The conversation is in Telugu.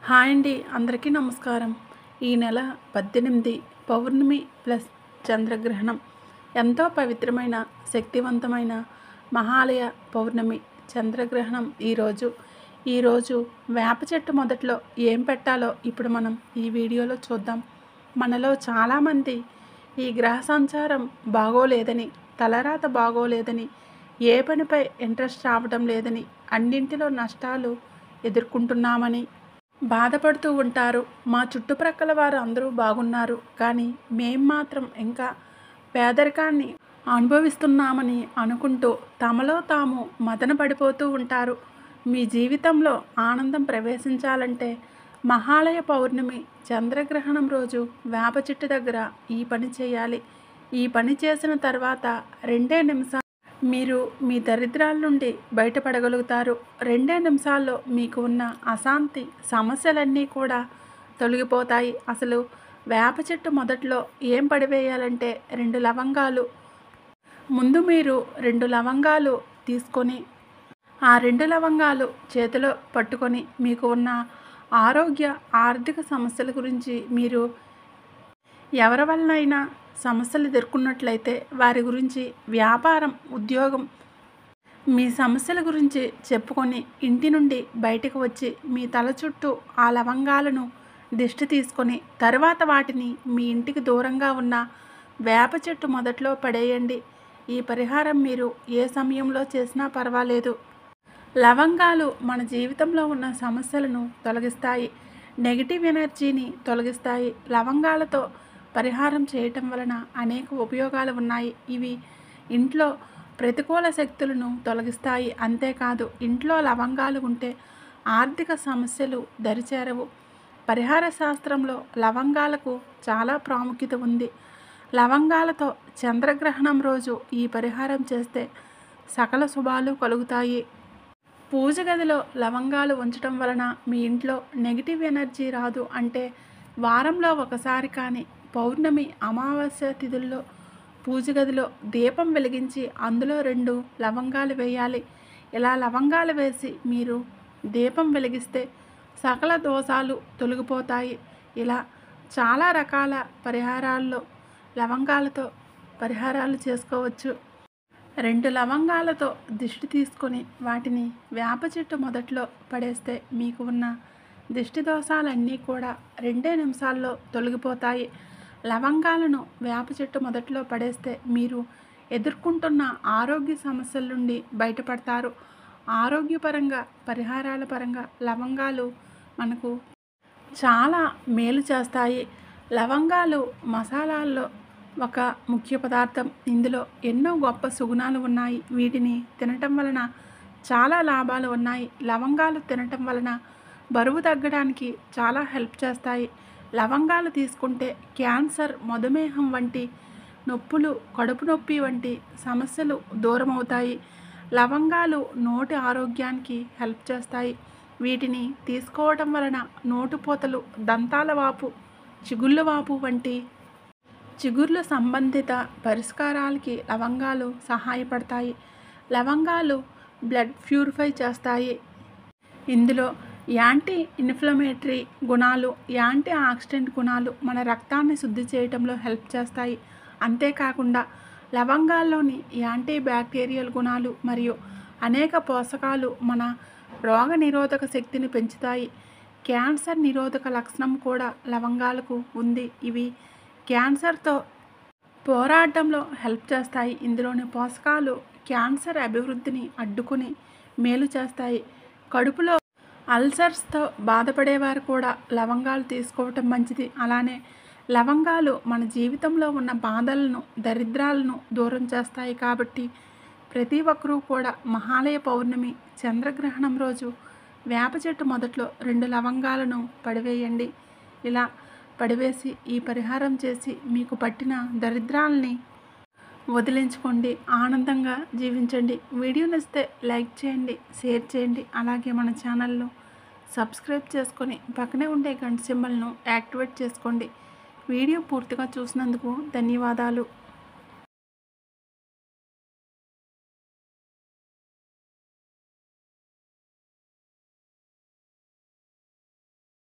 హాయ్ అండి అందరికీ నమస్కారం ఈ నెల పద్దెనిమిది పౌర్ణమి ప్లస్ చంద్రగ్రహణం ఎంతో పవిత్రమైన శక్తివంతమైన మహాలయ పౌర్ణమి చంద్రగ్రహణం ఈరోజు ఈరోజు వేప చెట్టు మొదట్లో ఏం పెట్టాలో ఇప్పుడు మనం ఈ వీడియోలో చూద్దాం మనలో చాలామంది ఈ గ్రహ సంచారం బాగోలేదని తలరాత బాగోలేదని ఏ పనిపై ఇంట్రెస్ట్ రావడం లేదని అన్నింటిలో నష్టాలు ఎదుర్కొంటున్నామని బాధపడుతూ ఉంటారు మా చుట్టుప్రక్కల వారు అందరూ బాగున్నారు కానీ మేం మాత్రం ఇంకా పేదరికాన్ని అనుభవిస్తున్నామని అనుకుంటూ తమలో తాము మదన పడిపోతూ ఉంటారు మీ జీవితంలో ఆనందం ప్రవేశించాలంటే మహాలయ పౌర్ణమి చంద్రగ్రహణం రోజు వేప చెట్టు దగ్గర ఈ పని చేయాలి ఈ పని చేసిన తర్వాత రెండే నిమిషాలు మీరు మీ దరిద్రాల నుండి బయటపడగలుగుతారు రెండే నిమిషాల్లో మీకు ఉన్న అశాంతి సమస్యలన్నీ కూడా తొలగిపోతాయి అసలు వేప చెట్టు మొదట్లో ఏం పడివేయాలంటే రెండు లవంగాలు ముందు మీరు రెండు లవంగాలు తీసుకొని ఆ రెండు లవంగాలు చేతిలో పట్టుకొని మీకు ఉన్న ఆరోగ్య ఆర్థిక సమస్యల గురించి మీరు ఎవరి వలనైనా సమస్యలు ఎదుర్కొన్నట్లయితే వారి గురించి వ్యాపారం ఉద్యోగం మీ సమస్యల గురించి చెప్పుకొని ఇంటి నుండి బయటకు వచ్చి మీ తల చుట్టూ ఆ లవంగాలను దిష్టి తీసుకొని తరువాత వాటిని మీ ఇంటికి దూరంగా ఉన్న వేప చెట్టు మొదట్లో పడేయండి ఈ పరిహారం మీరు ఏ సమయంలో చేసినా పర్వాలేదు లవంగాలు మన జీవితంలో ఉన్న సమస్యలను తొలగిస్తాయి నెగిటివ్ ఎనర్జీని తొలగిస్తాయి లవంగాలతో పరిహారం చేయటం వలన అనేక ఉపయోగాలు ఉన్నాయి ఇవి ఇంట్లో ప్రతికూల శక్తులను తొలగిస్తాయి అంతేకాదు ఇంట్లో లవంగాలు ఉంటే ఆర్థిక సమస్యలు దరిచేరవు పరిహార శాస్త్రంలో లవంగాలకు చాలా ప్రాముఖ్యత ఉంది లవంగాలతో చంద్రగ్రహణం రోజు ఈ పరిహారం చేస్తే సకల శుభాలు కలుగుతాయి పూజ గదిలో లవంగాలు ఉంచడం వలన మీ ఇంట్లో నెగిటివ్ ఎనర్జీ రాదు అంటే వారంలో ఒకసారి కానీ పౌర్ణమి అమావాస్య తిథుల్లో పూజ గదిలో దీపం వెలిగించి అందులో రెండు లవంగాలు వేయాలి ఇలా లవంగాలు వేసి మీరు దీపం వెలిగిస్తే సకల దోషాలు తొలగిపోతాయి ఇలా చాలా రకాల పరిహారాల్లో లవంగాలతో పరిహారాలు చేసుకోవచ్చు రెండు లవంగాలతో దిష్టి తీసుకొని వాటిని వేప చెట్టు మొదట్లో పడేస్తే మీకు ఉన్న దిష్టి దోషాలన్నీ కూడా రెండే నిమిషాల్లో తొలగిపోతాయి లవంగాలను వేప చెట్టు మొదట్లో పడేస్తే మీరు ఎదుర్కొంటున్న ఆరోగ్య సమస్యల నుండి బయటపడతారు ఆరోగ్యపరంగా పరిహారాల పరంగా లవంగాలు మనకు చాలా మేలు చేస్తాయి లవంగాలు మసాలాల్లో ఒక ముఖ్య పదార్థం ఇందులో ఎన్నో గొప్ప సుగుణాలు ఉన్నాయి వీటిని తినటం వలన చాలా లాభాలు ఉన్నాయి లవంగాలు తినటం వలన బరువు తగ్గడానికి చాలా హెల్ప్ చేస్తాయి లవంగాలు తీసుకుంటే క్యాన్సర్ మధుమేహం వంటి నొప్పులు కడుపు నొప్పి వంటి సమస్యలు దూరం అవుతాయి లవంగాలు నోటి ఆరోగ్యానికి హెల్ప్ చేస్తాయి వీటిని తీసుకోవడం వలన నోటుపోతలు దంతాల వాపు చిగుళ్ళ వాపు వంటి చిగుర్ల సంబంధిత పరిష్కారాలకి లవంగాలు సహాయపడతాయి లవంగాలు బ్లడ్ ప్యూరిఫై చేస్తాయి ఇందులో యాంటీ ఇన్ఫ్లమేటరీ గుణాలు యాంటీ ఆక్సిడెంట్ గుణాలు మన రక్తాన్ని శుద్ధి చేయడంలో హెల్ప్ చేస్తాయి అంతేకాకుండా లవంగాల్లోని యాంటీ బ్యాక్టీరియల్ గుణాలు మరియు అనేక పోషకాలు మన రోగ నిరోధక శక్తిని పెంచుతాయి క్యాన్సర్ నిరోధక లక్షణం కూడా లవంగాలకు ఉంది ఇవి క్యాన్సర్తో పోరాటంలో హెల్ప్ చేస్తాయి ఇందులోని పోషకాలు క్యాన్సర్ అభివృద్ధిని అడ్డుకుని మేలు చేస్తాయి కడుపులో అల్సర్స్తో బాధపడేవారు కూడా లవంగాలు తీసుకోవటం మంచిది అలానే లవంగాలు మన జీవితంలో ఉన్న బాధలను దరిద్రాలను దూరం చేస్తాయి కాబట్టి ప్రతి ఒక్కరూ కూడా మహాలయ పౌర్ణమి చంద్రగ్రహణం రోజు వేప చెట్టు మొదట్లో రెండు లవంగాలను పడివేయండి ఇలా పడివేసి ఈ పరిహారం చేసి మీకు పట్టిన దరిద్రాలని వదిలించుకోండి ఆనందంగా జీవించండి వీడియో నచ్చితే లైక్ చేయండి షేర్ చేయండి అలాగే మన ఛానల్ను సబ్స్క్రైబ్ చేసుకొని పక్కనే ఉండే గంట సింబల్ను యాక్టివేట్ చేసుకోండి వీడియో పూర్తిగా చూసినందుకు ధన్యవాదాలు